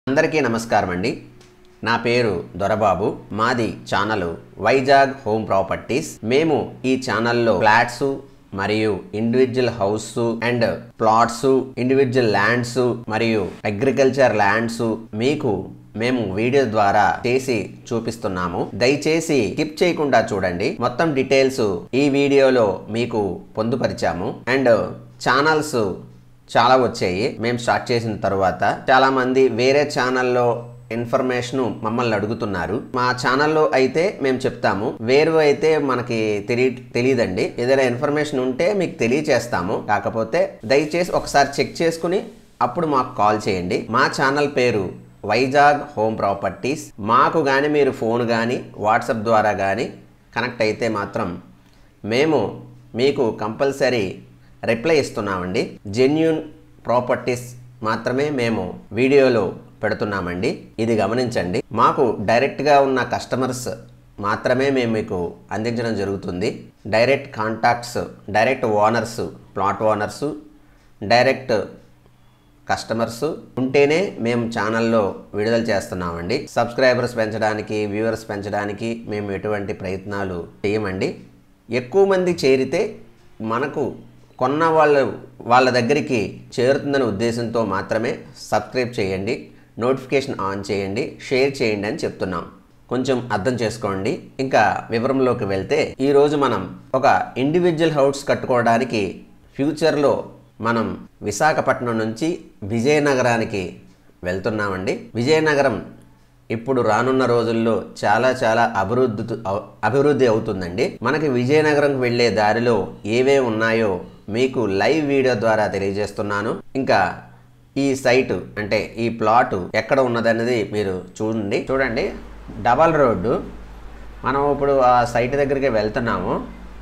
అందరికీ నమస్కారం అండి నా పేరు దొరబాబు మాది ఛానల్ వైజాగ్ హోమ్ ప్రాపర్టీస్ మేము ఈ ఛానల్లో ఫ్లాట్స్ మరియు individual house and plots individual lands మరియు అగ్రికల్చర్ ల్యాండ్స్ మీకు మేము వీడియో ద్వారా చేసి చూపిస్తున్నాము దయచేసి స్కిప్ చేయకుండా చూడండి మొత్తం డీటెయిల్స్ ఈ వీడియోలో మీకు పొందుపరిచాము అండ్ ఛానల్స్ చాలా వచ్చాయి మేము స్టార్ట్ చేసిన తర్వాత చాలా మంది వేరే ఛానల్లో ఇన్ఫర్మేషన్ మమ్మల్ని అడుగుతున్నారు మా ఛానల్లో అయితే మేము చెప్తాము వేరు అయితే మనకి తెలియ తెలియదండి ఏదైనా ఇన్ఫర్మేషన్ ఉంటే మీకు తెలియచేస్తాము కాకపోతే దయచేసి ఒకసారి చెక్ చేసుకుని అప్పుడు మాకు కాల్ చేయండి మా ఛానల్ పేరు వైజాగ్ హోమ్ ప్రాపర్టీస్ మాకు కానీ మీరు ఫోన్ కానీ వాట్సాప్ ద్వారా కానీ కనెక్ట్ అయితే మాత్రం మేము మీకు కంపల్సరీ రిప్లై ఇస్తున్నామండి జెన్యున్ ప్రాపర్టీస్ మాత్రమే మేము వీడియోలో పెడుతున్నామండి ఇది గమనించండి మాకు డైరెక్ట్గా ఉన్న కస్టమర్స్ మాత్రమే మేము మీకు అందించడం జరుగుతుంది direct contacts direct owners plot owners direct customers ఉంటేనే మేము ఛానల్లో విడుదల చేస్తున్నామండి సబ్స్క్రైబర్స్ పెంచడానికి వ్యూవర్స్ పెంచడానికి మేము ఎటువంటి ప్రయత్నాలు చేయమండి ఎక్కువ మంది చేరితే మనకు కొన్న వాళ్ళు వాళ్ళ దగ్గరికి చేరుతుందనే ఉద్దేశంతో మాత్రమే సబ్స్క్రైబ్ చేయండి నోటిఫికేషన్ ఆన్ చేయండి షేర్ చేయండి అని చెప్తున్నాం కొంచెం అర్థం చేసుకోండి ఇంకా వివరంలోకి వెళ్తే ఈరోజు మనం ఒక ఇండివిజువల్ హౌస్ కట్టుకోవడానికి ఫ్యూచర్లో మనం విశాఖపట్నం నుంచి విజయనగరానికి వెళ్తున్నామండి విజయనగరం ఇప్పుడు రానున్న రోజుల్లో చాలా చాలా అభివృద్ధి అవ- అభివృద్ధి అవుతుందండి మనకి విజయనగరంకి వెళ్ళే దారిలో ఏవే ఉన్నాయో మీకు లైవ్ వీడియో ద్వారా తెలియజేస్తున్నాను ఇంకా ఈ సైటు అంటే ఈ ప్లాట్ ఎక్కడ ఉన్నదన్నది మీరు చూడండి చూడండి డబల్ రోడ్డు మనం ఇప్పుడు ఆ సైట్ దగ్గరికి వెళ్తున్నాము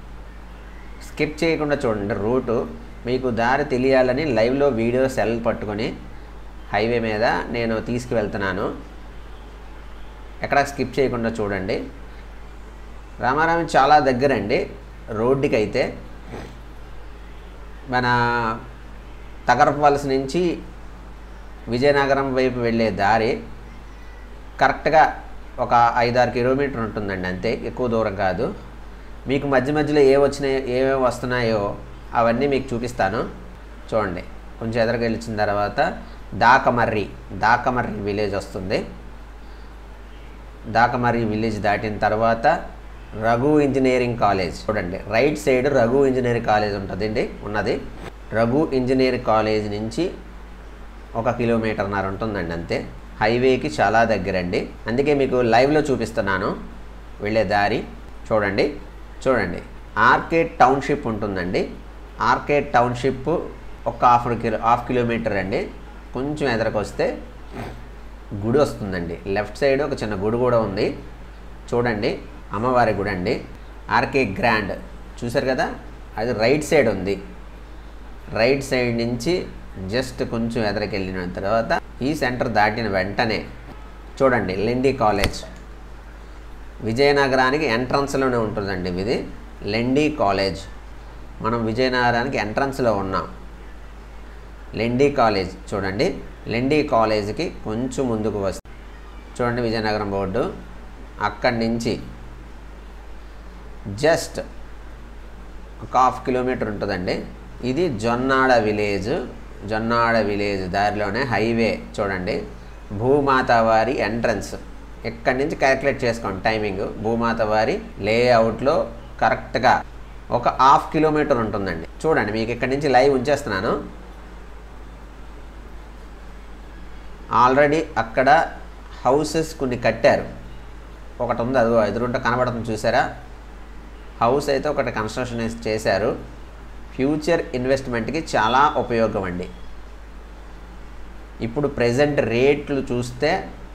స్కిప్ చేయకుండా చూడండి రూటు మీకు దారి తెలియాలని లైవ్లో వీడియో సెల్ పట్టుకొని హైవే మీద నేను తీసుకువెళ్తున్నాను ఎక్కడ స్కిప్ చేయకుండా చూడండి రామారామి చాలా దగ్గరండి రోడ్డుకి అయితే మన తగరపవలస నుంచి విజయనగరం వైపు వెళ్ళే దారి కరెక్ట్గా ఒక ఐదారు కిలోమీటర్ ఉంటుందండి అంతే ఎక్కువ దూరం కాదు మీకు మధ్య మధ్యలో ఏ వచ్చినాయో ఏమేమి వస్తున్నాయో అవన్నీ మీకు చూపిస్తాను చూడండి కొంచెం ఎదురుగా వెళ్ళిన తర్వాత దాకమర్రి దాకమర్రి విలేజ్ వస్తుంది దాకమర్రి విలేజ్ దాటిన తర్వాత రఘు ఇంజనీరింగ్ కాలేజ్ చూడండి right side Raghu engineering college ఉంటుందండి ఉన్నది రఘు ఇంజనీరింగ్ కాలేజ్ నుంచి ఒక కిలోమీటర్న్నర ఉంటుందండి అంతే హైవేకి చాలా దగ్గరండి అందుకే మీకు లైవ్లో చూపిస్తున్నాను వెళ్ళే దారి చూడండి చూడండి ఆర్కేడ్ టౌన్షిప్ ఉంటుందండి ఆర్కేడ్ టౌన్షిప్ ఒక హాఫ్ కిలో హాఫ్ కిలోమీటర్ అండి కొంచెం ఎదరకు వస్తే గుడి వస్తుందండి లెఫ్ట్ సైడ్ ఒక చిన్న గుడి కూడా ఉంది చూడండి అమ్మవారి గుడి అండి ఆర్కే గ్రాండ్ చూసారు కదా అది రైట్ సైడ్ ఉంది రైట్ సైడ్ నుంచి జస్ట్ కొంచెం ఎదరికి వెళ్ళిన తర్వాత ఈ సెంటర్ దాటిన వెంటనే చూడండి లెండి కాలేజ్ విజయనగరానికి ఎంట్రన్స్లోనే ఉంటుందండి ఇది లెండి కాలేజ్ మనం విజయనగరానికి ఎంట్రన్స్లో ఉన్నాం లెండి కాలేజ్ చూడండి లెండి కాలేజీకి కొంచెం ముందుకు వస్తే చూడండి విజయనగరం బోర్డు అక్కడి నుంచి జస్ట్ ఒక హాఫ్ కిలోమీటర్ ఉంటుందండి ఇది జొన్నాడ విలేజ్ జొన్నాడ విలేజ్ దారిలోనే హైవే చూడండి భూమాత వారి ఎంట్రన్స్ ఇక్కడి నుంచి క్యాలిక్యులేట్ చేసుకోండి టైమింగ్ భూమాత వారి లేఅవుట్లో కరెక్ట్గా ఒక హాఫ్ కిలోమీటర్ ఉంటుందండి చూడండి మీకు ఇక్కడి నుంచి లైవ్ ఉంచేస్తున్నాను ఆల్రెడీ అక్కడ హౌసెస్ కొన్ని కట్టారు ఒకటి ఉంది అది ఎదురుంట కనబడుతుంది చూసారా హౌస్ అయితే ఒకటి కన్స్ట్రక్షన్ చేశారు ఫ్యూచర్ ఇన్వెస్ట్మెంట్కి చాలా ఉపయోగం అండి ఇప్పుడు ప్రజెంట్ రేట్లు చూస్తే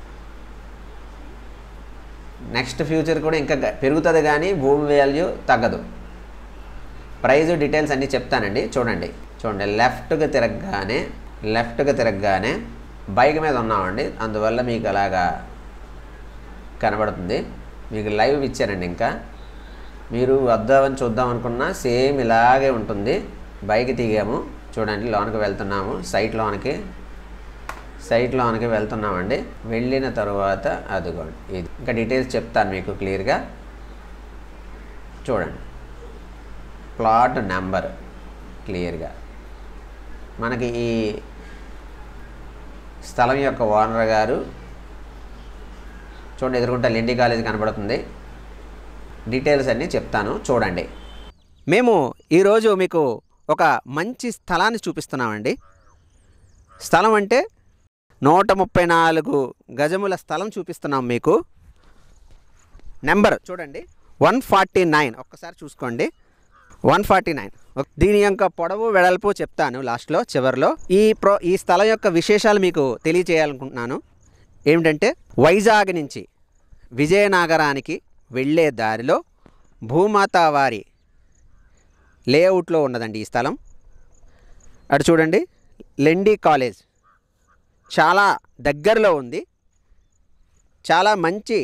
నెక్స్ట్ ఫ్యూచర్ కూడా ఇంకా గ- పెరుగుతుంది కానీ భూమి వాల్యూ తగ్గదు ప్రైజ్ డీటెయిల్స్ అన్నీ చెప్తానండి చూడండి చూడండి లెఫ్ట్గా తిరగగానే లెఫ్ట్గా తిరగగానే బైక్ మీద ఉన్నామండి అందువల్ల మీకు అలాగా కనబడుతుంది మీకు లైవ్ ఇచ్చారండి ఇంకా మీరు వద్దామని చూద్దాం అనుకున్నా సేమ్ ఇలాగే ఉంటుంది బైక్ దిగాము చూడండి లోనికి వెళ్తున్నాము సైట్ లోనికి సైట్లోనికి వెళ్తున్నామండి వెళ్ళిన తర్వాత అదిగోండి ఇది ఇంకా డీటెయిల్స్ చెప్తాను మీకు క్లియర్గా చూడండి ప్లాట్ నెంబర్ క్లియర్గా మనకి ఈ స్థలం యొక్క ఓనర్ గారు చూడండి ఎదురుకుంటా లిండి కాలేజ్ కనబడుతుంది డీటెయిల్స్ అన్నీ చెప్తాను చూడండి మేము ఈరోజు మీకు ఒక మంచి స్థలాన్ని చూపిస్తున్నామండి స్థలం అంటే నూట ముప్పై నాలుగు గజముల స్థలం చూపిస్తున్నాం మీకు నెంబర్ చూడండి వన్ ఫార్టీ నైన్ ఒక్కసారి చూసుకోండి వన్ ఫార్టీ నైన్ దీని యొక్క పొడవు వెడల్పు చెప్తాను లాస్ట్లో చివరిలో ఈ ప్రో ఈ స్థలం యొక్క విశేషాలు మీకు తెలియచేయాలనుకుంటున్నాను ఏమిటంటే వైజాగ్ నుంచి విజయనగరానికి వెళ్ళే దారిలో భూమాత వారి లేఅవుట్లో ఉన్నదండి ఈ స్థలం అటు చూడండి లెండి కాలేజ్ చాలా దగ్గరలో ఉంది చాలా మంచి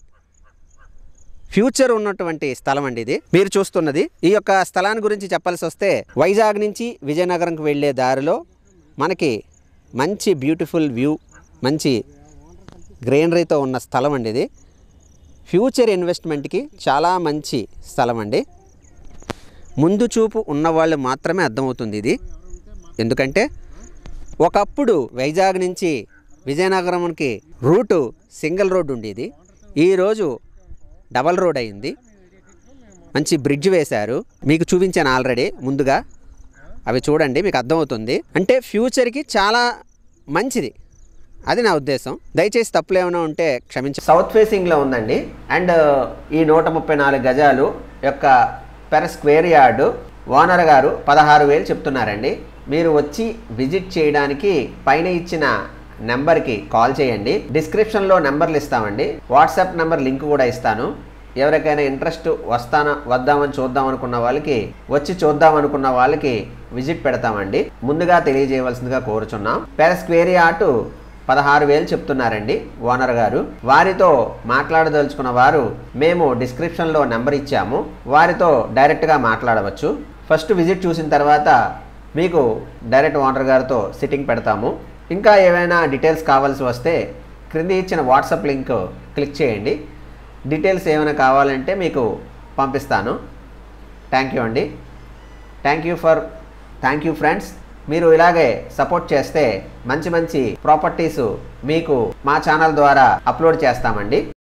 ఫ్యూచర్ ఉన్నటువంటి స్థలం అండి ఇది మీరు చూస్తున్నది ఈ యొక్క స్థలాన్ని గురించి చెప్పాల్సి వస్తే వైజాగ్ నుంచి విజయనగరంకి వెళ్ళే దారిలో మనకి మంచి బ్యూటిఫుల్ వ్యూ మంచి గ్రీనరీతో ఉన్న స్థలం అండి ఇది ఫ్యూచర్ ఇన్వెస్ట్మెంట్కి చాలా మంచి స్థలం అండి ముందు చూపు ఉన్నవాళ్ళు మాత్రమే అర్థమవుతుంది ఇది ఎందుకంటే ఒకప్పుడు వైజాగ్ నుంచి విజయనగరంకి రూటు సింగిల్ రోడ్ ఉండేది ఈరోజు డబల్ రోడ్ అయింది మంచి బ్రిడ్జ్ వేశారు మీకు చూపించాను ఆల్రెడీ ముందుగా అవి చూడండి మీకు అర్థమవుతుంది అంటే ఫ్యూచర్కి చాలా మంచిది అది నా ఉద్దేశం దయచేసి తప్పులు ఏమైనా ఉంటే క్షమించ సౌత్ ఫేసింగ్లో ఉందండి అండ్ ఈ నూట ముప్పై నాలుగు గజాలు యొక్క పెర్ స్క్వేర్ యార్డు ఓనర్ గారు పదహారు వేలు చెప్తున్నారండి మీరు వచ్చి విజిట్ చేయడానికి పైన ఇచ్చిన నెంబర్కి కాల్ చేయండి డిస్క్రిప్షన్లో నెంబర్లు ఇస్తామండి వాట్సాప్ నెంబర్ లింక్ కూడా ఇస్తాను ఎవరికైనా ఇంట్రెస్ట్ వస్తానా వద్దామని చూద్దాం అనుకున్న వాళ్ళకి వచ్చి చూద్దాం అనుకున్న వాళ్ళకి విజిట్ పెడతామండి ముందుగా తెలియజేయవలసిందిగా కోరుచున్నాం పెర్ స్క్వేర్ యార్డు పదహారు వేలు చెప్తున్నారండి ఓనర్ గారు వారితో మాట్లాడదలుచుకున్న వారు మేము డిస్క్రిప్షన్లో నెంబర్ ఇచ్చాము వారితో డైరెక్ట్గా మాట్లాడవచ్చు ఫస్ట్ విజిట్ చూసిన తర్వాత మీకు డైరెక్ట్ ఓనర్ గారితో సిట్టింగ్ పెడతాము ఇంకా ఏమైనా డీటెయిల్స్ కావాల్సి వస్తే క్రింది ఇచ్చిన వాట్సాప్ లింక్ క్లిక్ చేయండి డీటెయిల్స్ ఏమైనా కావాలంటే మీకు పంపిస్తాను థ్యాంక్ యూ అండి thank you for thank you friends మీరు ఇలాగే సపోర్ట్ చేస్తే మంచి మంచి ప్రాపర్టీస్ మీకు మా ఛానల్ ద్వారా అప్లోడ్ చేస్తామండి